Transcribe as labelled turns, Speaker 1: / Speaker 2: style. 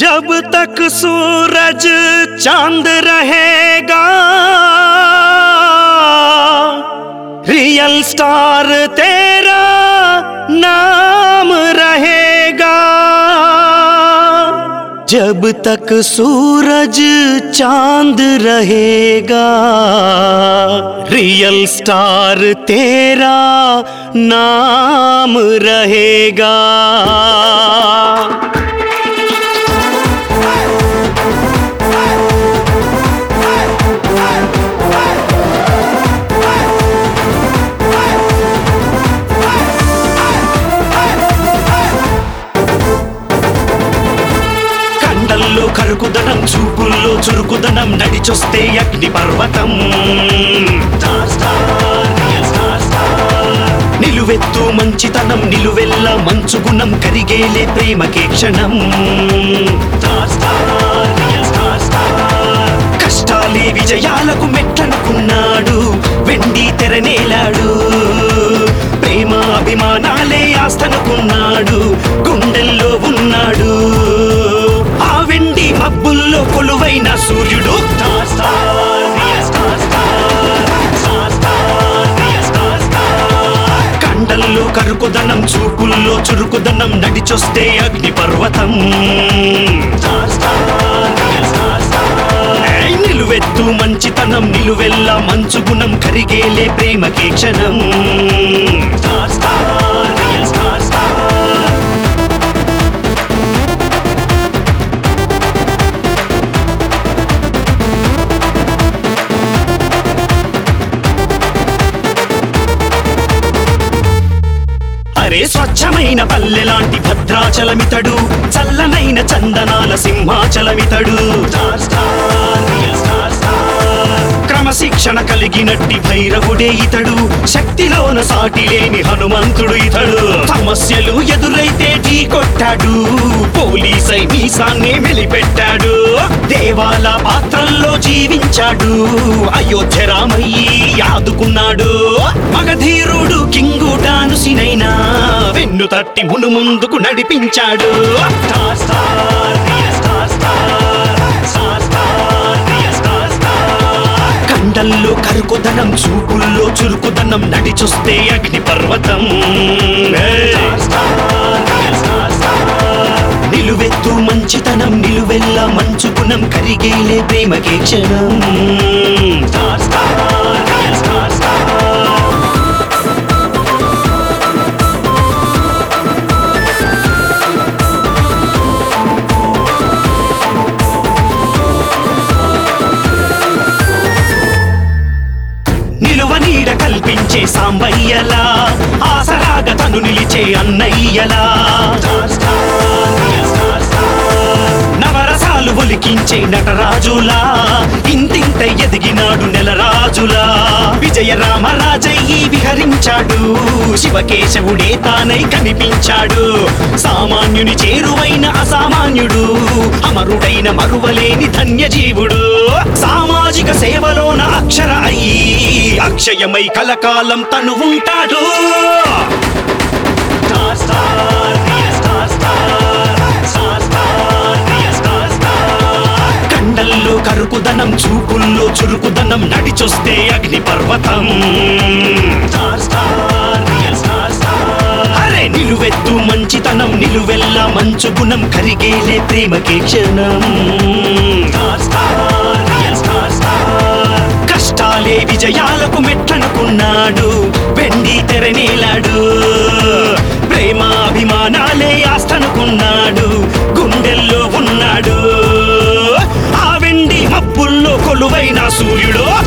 Speaker 1: जब तक सूरज चांद रहेगा रियल स्टार तेरा नाम रहेगा जब तक सूरज चांद रहेगा रियल स्टार तेरा नाम रहेगा కండల్లో కరుకుదనం చూపుల్లో చురుకుదనం నడిచొస్తే అగ్ని పర్వతం star star, real star star. నిలువెత్తు మంచితనం నిలువెల్ల మంచు గుణం కరిగేలే ప్రేమకే క్షణం star star, real star star. కష్టాలే విజయాలకు మెట్లనుకున్నాడు వెండి తెరనేలాడు ప్రేమ అభిమానాలే ఆస్తనుకున్నాడు గుండెల్లో ఉన్నాడు ఆ వెండి మబ్బుల్లో కొలువైన సూర్యుడు star star, real star star. Star star, real star star. కండల్లో కరుకుదనం చూపుల్లో చురుకుదనం నడిచొస్తే అగ్ని పర్వతం star star, real star star. ఏయ్ నిలువెత్తు మంచితనం నిలువెల్ల మంచు గుణం కరిగేలే ప్రేమకే క్షణం star star, real star star. అరే స్వచ్ఛమైన పల్లెలాంటి భద్రాచలమితడు చల్లనైన చందనాల సింహాచలమితడు star star, real star star. క్రమశిక్షణ కలిగినట్టి భైరవుడే ఇతడు శక్తిలోన సాటి లేని హనుమంతుడు ఇతడు సమస్యలు ఎదురైతే ఢీ కొట్టాడు పోలీసై మీసాన్ని మెలిపెట్టాడు దేవాల పాత్రల్లో జీవించాడు అయోధ్య రామయ్యి ఆదుకున్నాడు మగధీరుడు కింగుటానుసినైనా వెన్ను తట్టి మును ముందుకు నడిపించాడు star star, real star star. Star star, real star star. కండల్లో కరుకుదనం చూపుల్లో చురుకుదనం నడిచొస్తే అగ్ని పర్వతం star star, real star star. నిలువెత్తు మంచితనం నిలువెల్ల మంచు గుణం కరిగేలే ప్రేమకే క్షణం star star, real star star. నిలువ నీడ కల్పించే సాంబయ్యలా ఆసరాగా తను నిలిచే అన్నయ్యలా నవరసాలు ఒలికించే నటరాజులా ఇంతింత ఎదిగినాడు నెలరాజులా విజయ రామరాజయ్యి విహరించాడు శివకేశవుడే తానై కనిపించాడు సామాన్యుని చేరువైన అసామాన్యుడు అమరుడైన మరువలేని ధన్యజీవుడు సామాజిక సేవలోన అక్షర అయ్యి అక్షయమై కలకాలం తను ఉంటాడు star star, real star star. Star star, real star star. కండల్లో కరుకుదనం చూపుల్లో చురుకుదనం నడిచొస్తే అగ్ని పర్వతం star star, real star star. అరే నిలువెత్తు మంచితనం నిలువెల్ల మంచు గుణం కరిగేలే ప్రేమకే క్షణం star star, real star star. కష్టాలే విజయాలకు మెట్లనుకున్నాడు వెండి తెరనేలాడు ప్రేమ అభిమానాలే ఆస్తనుకున్నాడు గుండెల్లో ఉన్నాడు ఆ వెండి మబ్బుల్లో కొలువైన సూర్యుడు